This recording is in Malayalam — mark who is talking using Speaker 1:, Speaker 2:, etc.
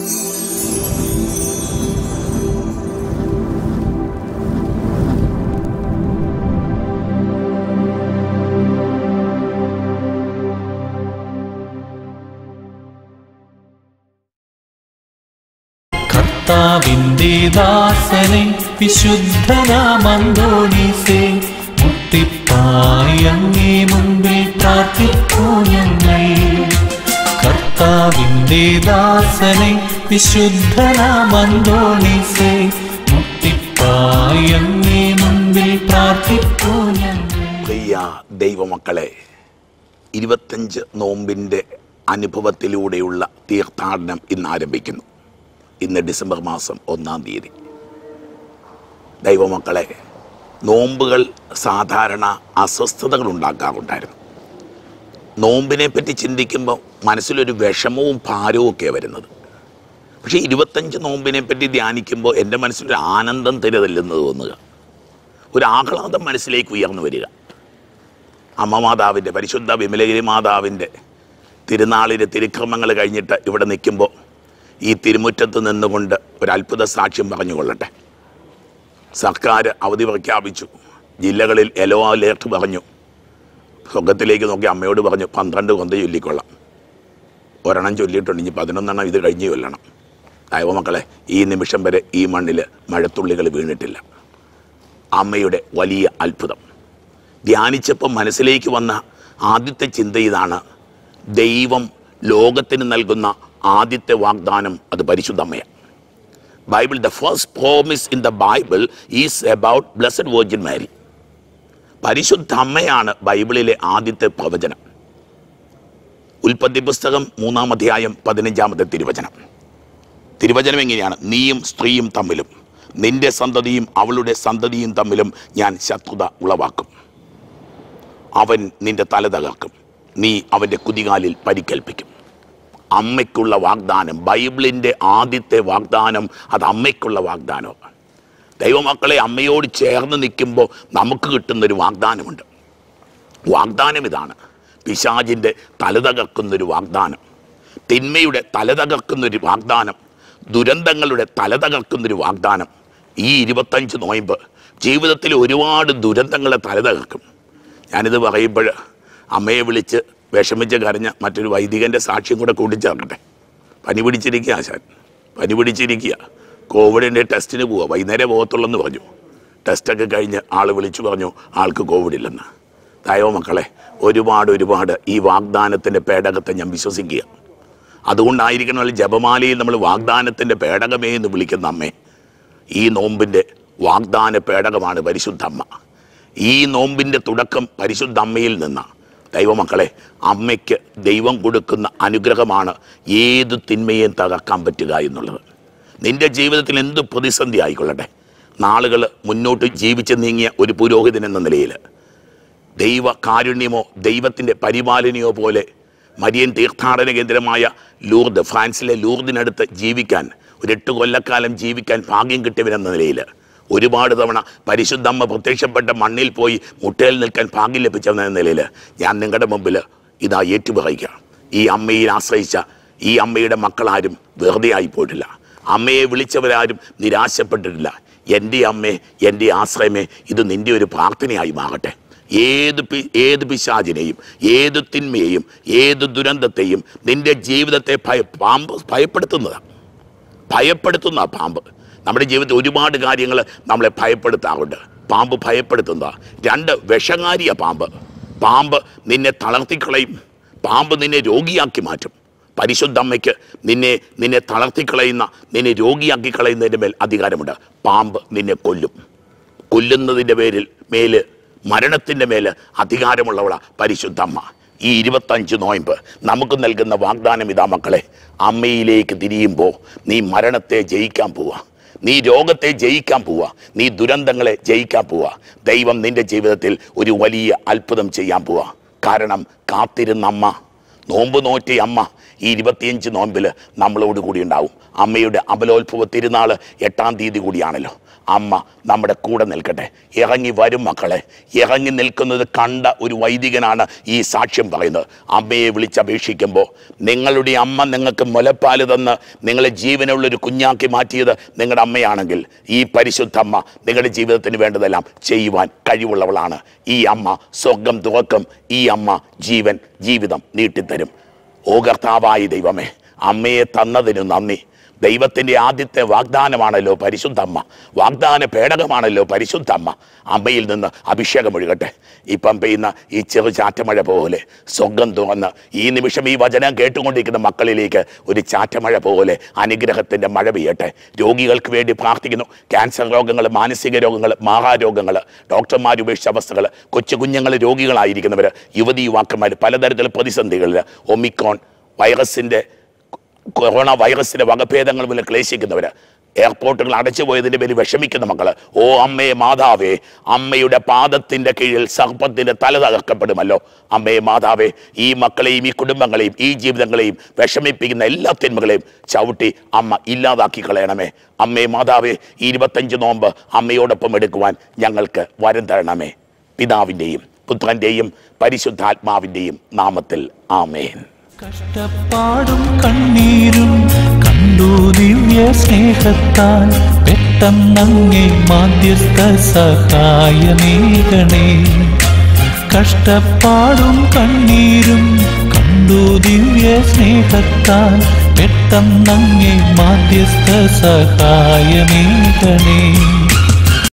Speaker 1: കർത്താവിന്റെ ദാസനെ വിശുദ്ധനാമന്തോണീസേ മുട്ടിപ്പായി അങ്ങേ മുമ്പിൽ പ്രാർത്ഥിക്കൂ ഞങ്ങൾ കർത്താവിന്റെ ദാസനെ വിശുദ്ധനാമന്തോണീസേ മുട്ടിപ്പായി അങ്ങേ മുമ്പിൽ പ്രാർത്ഥിക്കൂ ഞങ്ങൾ
Speaker 2: പ്രിയ ദൈവമക്കളെ ഇരുപത്തഞ്ച് നോമ്പിൻ്റെ അനുഭവത്തിലൂടെയുള്ള തീർത്ഥാടനം ഇന്ന് ആരംഭിക്കുന്നു ഇന്ന് ഡിസംബർ മാസം ഒന്നാം തീയതി ദൈവമക്കളെ നോമ്പുകൾ സാധാരണ അസ്വസ്ഥതകൾ ഉണ്ടാക്കാറുണ്ടായിരുന്നു നോമ്പിനെ പറ്റി ചിന്തിക്കുമ്പോൾ മനസ്സിലൊരു വിഷമവും ഭാരവും ഒക്കെ വരുന്നത് പക്ഷേ ഇരുപത്തഞ്ച് നോമ്പിനെ പറ്റി ധ്യാനിക്കുമ്പോൾ എൻ്റെ മനസ്സിലൊരു ആനന്ദം തരുതല്ലെന്ന് തോന്നുക ഒരു ആഹ്ലാദം മനസ്സിലേക്ക് ഉയർന്നു വരിക അമ്മ മാതാവിൻ്റെ പരിശുദ്ധ വിമലഗിരി മാതാവിൻ്റെ തിരുനാളിൻ്റെ തിരുക്രമങ്ങൾ കഴിഞ്ഞിട്ട് ഇവിടെ നിൽക്കുമ്പോൾ ഈ തിരുമുറ്റത്ത് നിന്നുകൊണ്ട് ഒരു അത്ഭുത സാക്ഷ്യം പറഞ്ഞുകൊള്ളട്ടെ സർക്കാർ അവധി പ്രഖ്യാപിച്ചു ജില്ലകളിൽ യെല്ലോ അലേർട്ട് പറഞ്ഞു സ്വർഗത്തിലേക്ക് നോക്കി അമ്മയോട് പറഞ്ഞു പന്ത്രണ്ട് കൊന്ത ചൊല്ലിക്കൊള്ളാം ഒരെണ്ണം ചൊല്ലിയിട്ടുണ്ട് ഇനി പതിനൊന്നെണ്ണം ഇത് കഴിഞ്ഞ് ചൊല്ലണം ദൈവമക്കളെ ഈ നിമിഷം വരെ ഈ മണ്ണിൽ മഴത്തുള്ളികൾ വീണിട്ടില്ല അമ്മയുടെ വലിയ അത്ഭുതം ധ്യാനിച്ചപ്പോൾ മനസ്സിലേക്ക് വന്ന ആദ്യത്തെ ചിന്ത ഇതാണ് ദൈവം ലോകത്തിന് നൽകുന്ന ആദ്യത്തെ വാഗ്ദാനം അത് പരിശുദ്ധമ്മയാണ് Bible the first promise in the Bible is about blessed virgin Mary പരിശുദ്ധ അമ്മയാണ് ബൈബിളിലെ ആദ്യത്തെ പ്രവചനം ഉൽപ്പത്തി പുസ്തകം മൂന്നാം അധ്യായം പതിനഞ്ചാമത്തെ തിരുവചനം തിരുവചനം എങ്ങനെയാണ് നീയും സ്ത്രീയും തമ്മിലും നിന്റെ സന്തതിയും അവളുടെ സന്തതിയും തമ്മിലും ഞാൻ ശത്രുത ഉളവാക്കും അവൻ നിന്റെ തല തകർക്കും നീ അവൻ്റെ കുതികാലിൽ പരിക്കേൽപ്പിക്കും അമ്മയ്ക്കുള്ള വാഗ്ദാനം ബൈബിളിൻ്റെ ആദ്യത്തെ വാഗ്ദാനം അത് അമ്മയ്ക്കുള്ള വാഗ്ദാനമാണ് ദൈവമക്കളെ അമ്മയോട് ചേർന്ന് നിൽക്കുമ്പോൾ നമുക്ക് കിട്ടുന്നൊരു വാഗ്ദാനമുണ്ട് വാഗ്ദാനം ഇതാണ് പിശാജിൻ്റെ തലതകർക്കുന്നൊരു വാഗ്ദാനം തിന്മയുടെ തലതകർക്കുന്നൊരു വാഗ്ദാനം ദുരന്തങ്ങളുടെ തലതകർക്കുന്നൊരു വാഗ്ദാനം ഈ ഇരുപത്തഞ്ച് നോയമ്പ് ജീവിതത്തിൽ ഒരുപാട് ദുരന്തങ്ങളെ തലതകർക്കും ഞാനിത് പറയുമ്പോൾ അമ്മയെ വിളിച്ച് വിഷമിച്ച് കരഞ്ഞ മറ്റൊരു വൈദികൻ്റെ സാക്ഷ്യം കൂടെ കൂട്ടിച്ചേർക്കട്ടെ പനി പിടിച്ചിരിക്കുക ആശാൻ പനി പിടിച്ചിരിക്കുക കോവിഡിൻ്റെ ടെസ്റ്റിന് പോവുക വൈകുന്നേരം പോകത്തുള്ളെന്ന് പറഞ്ഞു ടെസ്റ്റൊക്കെ കഴിഞ്ഞ് ആൾ വിളിച്ചു പറഞ്ഞു ആൾക്ക് കോവിഡ് ഇല്ലെന്ന് ദൈവ മക്കളെ ഒരുപാട് ഒരുപാട് ഈ വാഗ്ദാനത്തിൻ്റെ പേടകത്തെ ഞാൻ വിശ്വസിക്കുക അതുകൊണ്ടായിരിക്കണം ജപമാലയിൽ നമ്മൾ വാഗ്ദാനത്തിൻ്റെ പേടകമേ എന്ന് വിളിക്കുന്ന അമ്മേ ഈ നോമ്പിൻ്റെ വാഗ്ദാന പേടകമാണ് പരിശുദ്ധ അമ്മ ഈ നോമ്പിൻ്റെ തുടക്കം പരിശുദ്ധ അമ്മയിൽ നിന്നാണ് ദൈവമക്കളെ അമ്മയ്ക്ക് ദൈവം കൊടുക്കുന്ന അനുഗ്രഹമാണ് ഏത് തിന്മയെയും തകർക്കാൻ പറ്റുക എന്നുള്ളത് നിന്റെ ജീവിതത്തിൽ എന്ത് പ്രതിസന്ധി ആയിക്കൊള്ളട്ടെ നാളുകൾ മുന്നോട്ട് ജീവിച്ച് നീങ്ങിയ ഒരു പുരോഹിതൻ എന്ന നിലയിൽ ദൈവ കാരുണ്യമോ ദൈവത്തിൻ്റെ പരിപാലനയോ പോലെ മരിയൻ തീർത്ഥാടന കേന്ദ്രമായ ലൂർദ് ഫ്രാൻസിലെ ലൂർദിനടുത്ത് ജീവിക്കാൻ ഒരു എട്ട് കൊല്ലക്കാലം ജീവിക്കാൻ ഭാഗ്യം കിട്ടിയവരെന്ന നിലയിൽ ഒരുപാട് തവണ പരിശുദ്ധമ്മ പ്രത്യക്ഷപ്പെട്ട മണ്ണിൽ പോയി മുട്ടയിൽ നിൽക്കാൻ ഭാഗ്യം ലഭിച്ചവെന്ന നിലയിൽ ഞാൻ നിങ്ങളുടെ മുമ്പിൽ ഇതാ ഏറ്റുപറയുക ഈ അമ്മയിൽ ആശ്രയിച്ച ഈ അമ്മയുടെ മക്കളാരും വെറുതെ ആയിപ്പോയിട്ടില്ല അമ്മയെ വിളിച്ചവരാരും നിരാശപ്പെട്ടിട്ടില്ല എൻ്റെ അമ്മേ എൻ്റെ ആശ്രയമേ ഇത് നിൻ്റെ ഒരു പ്രാർത്ഥനയായി മാറട്ടെ ഏത് പി ഏത് പിശാചിനെയും ഏത് തിന്മയെയും ഏത് ദുരന്തത്തെയും നിന്റെ ജീവിതത്തെ ഭയ പാമ്പ് ഭയപ്പെടുത്തുന്നതാണ് ഭയപ്പെടുത്തുന്ന പാമ്പ് നമ്മുടെ ജീവിതത്തിൽ ഒരുപാട് കാര്യങ്ങൾ നമ്മളെ ഭയപ്പെടുത്താറുണ്ട് പാമ്പ് ഭയപ്പെടുത്തുന്ന രണ്ട് വിഷകാരിയ പാമ്പ് പാമ്പ് നിന്നെ തളർത്തിക്കളയും പാമ്പ് നിന്നെ രോഗിയാക്കി മാറ്റും പരിശുദ്ധമ്മയ്ക്ക് നിന്നെ നിന്നെ തളർത്തിക്കളയുന്ന നിന്നെ രോഗിയാക്കി കളയുന്നതിൻ്റെ മേൽ അധികാരമുണ്ട് പാമ്പ് നിന്നെ കൊല്ലും കൊല്ലുന്നതിൻ്റെ പേരിൽ മേല് മരണത്തിൻ്റെ മേൽ അധികാരമുള്ളവള പരിശുദ്ധമ്മ ഈ ഇരുപത്തഞ്ച് നോയമ്പ് നമുക്ക് നൽകുന്ന വാഗ്ദാനം ഇതാ മക്കളെ അമ്മയിലേക്ക് തിരിയുമ്പോൾ നീ മരണത്തെ ജയിക്കാൻ പോവാ നീ രോഗത്തെ ജയിക്കാൻ പോവാ നീ ദുരന്തങ്ങളെ ജയിക്കാൻ പോവാ ദൈവം നിന്റെ ജീവിതത്തിൽ ഒരു വലിയ അത്ഭുതം ചെയ്യാൻ പോവാ കാരണം കാത്തിരുന്ന അമ്മ നോമ്പ് നോറ്റിയ അമ്മ ഈ ഇരുപത്തിയഞ്ച് നോമ്പിൽ നമ്മളോട് കൂടി ഉണ്ടാവും അമ്മയുടെ അമലോത്ഭവ തിരുനാൾ എട്ടാം തീയതി കൂടിയാണല്ലോ അമ്മ നമ്മുടെ കൂടെ നിൽക്കട്ടെ ഇറങ്ങി വരും മക്കളെ ഇറങ്ങി നിൽക്കുന്നത് കണ്ട ഒരു വൈദികനാണ് ഈ സാക്ഷ്യം പറയുന്നത് അമ്മയെ വിളിച്ചപേക്ഷിക്കുമ്പോൾ നിങ്ങളുടെ അമ്മ നിങ്ങൾക്ക് മുലപ്പാല് തന്ന് നിങ്ങളെ ജീവനുള്ളൊരു കുഞ്ഞാക്കി മാറ്റിയത് നിങ്ങളുടെ അമ്മയാണെങ്കിൽ ഈ പരിശുദ്ധ അമ്മ നിങ്ങളുടെ ജീവിതത്തിന് വേണ്ടതെല്ലാം ചെയ്യുവാൻ കഴിവുള്ളവളാണ് ഈ അമ്മ സ്വർഗം തുറക്കും ഈ അമ്മ ജീവൻ ജീവിതം നീട്ടിത്തരും ഓ കർത്താവായി ദൈവമേ അമ്മയെ തന്നതിന് നന്ദി ദൈവത്തിൻ്റെ ആദ്യത്തെ വാഗ്ദാനമാണല്ലോ പരിശുദ്ധമ്മ വാഗ്ദാന പേടകമാണല്ലോ പരിശുദ്ധമ്മ അമ്മയിൽ നിന്ന് അഭിഷേകം ഒഴുകട്ടെ ഇപ്പം പെയ്യുന്ന ഈ ചെറു ചാറ്റമഴ പോലെ സ്വർഗം തുറന്ന് ഈ നിമിഷം ഈ വചനം കേട്ടുകൊണ്ടിരിക്കുന്ന മക്കളിലേക്ക് ഒരു ചാറ്റമഴ പോലെ അനുഗ്രഹത്തിൻ്റെ മഴ പെയ്യട്ടെ രോഗികൾക്ക് വേണ്ടി പ്രാർത്ഥിക്കുന്നു ക്യാൻസർ രോഗങ്ങൾ മാനസിക രോഗങ്ങൾ മാഹാരോഗങ്ങൾ ഡോക്ടർമാർ ഉപേക്ഷിച്ച അവസ്ഥകൾ കൊച്ചു കുഞ്ഞുങ്ങൾ രോഗികളായിരിക്കുന്നവർ യുവതി യുവാക്കന്മാർ പലതരത്തിലുള്ള പ്രതിസന്ധികളിൽ ഒമിക്രോൺ വൈറസിൻ്റെ കൊറോണ വൈറസിന്റെ വകഭേദങ്ങൾ മൂലം ക്ലേശിക്കുന്നവര് എയർപോർട്ടുകൾ അടച്ചുപോയതിന്റെ പേരിൽ വിഷമിക്കുന്ന മക്കള് ഓ അമ്മേ മാതാവേ അമ്മയുടെ പാദത്തിന്റെ കീഴിൽ സർപ്പത്തിന്റെ തല തകർക്കപ്പെടുമല്ലോ അമ്മേ മാതാവേ ഈ മക്കളെയും ഈ കുടുംബങ്ങളെയും ഈ ജീവിതങ്ങളെയും വിഷമിപ്പിക്കുന്ന എല്ലാ തിന്മകളെയും ചവിട്ടി അമ്മ ഇല്ലാതാക്കി കളയണമേ അമ്മേ മാതാവേ ഈ ഇരുപത്തഞ്ച് നോമ്പ് അമ്മയോടൊപ്പം എടുക്കുവാൻ ഞങ്ങൾക്ക് വരം തരണമേ പിതാവിൻ്റെയും പുത്രൻ്റെയും പരിശുദ്ധാത്മാവിൻ്റെയും നാമത്തിൽ ആമേൻ
Speaker 1: കഷ്ടപ്പാടും കണ്ണീരും കണ്ടു ദിവ്യ സ്നേഹത്താൽ പെട്ടെന്നങ്ങേ മാധ്യസ്ഥ സഹായമേകണേ കഷ്ടപ്പാടും കണ്ണീരും കണ്ടു ദിവ്യ സ്നേഹത്താൽ പെട്ടെന്നങ്ങേ മാധ്യസ്ഥ സഹായമേകണേ